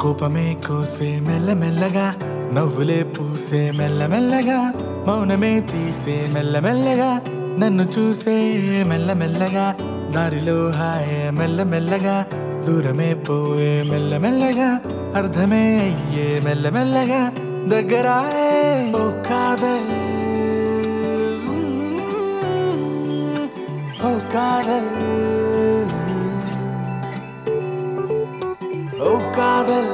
కోపమే కోసే మెల్లమెల్లగా నవ్వులే పూసే మెల్లమెల్లగా మౌనమే తీసే మెల్లమెల్లగా నన్ను చూసే మెల్లమెల్లగా దారిలో హాయే మెల్లమెల్లగా దూరమే పోయే మెల్లమెల్లగా అర్థమే అయ్యే మెల్లమెల్లగా దగ్గరాయే ఓ కాదల్ ఓ కాదల్ ఓ కాదల్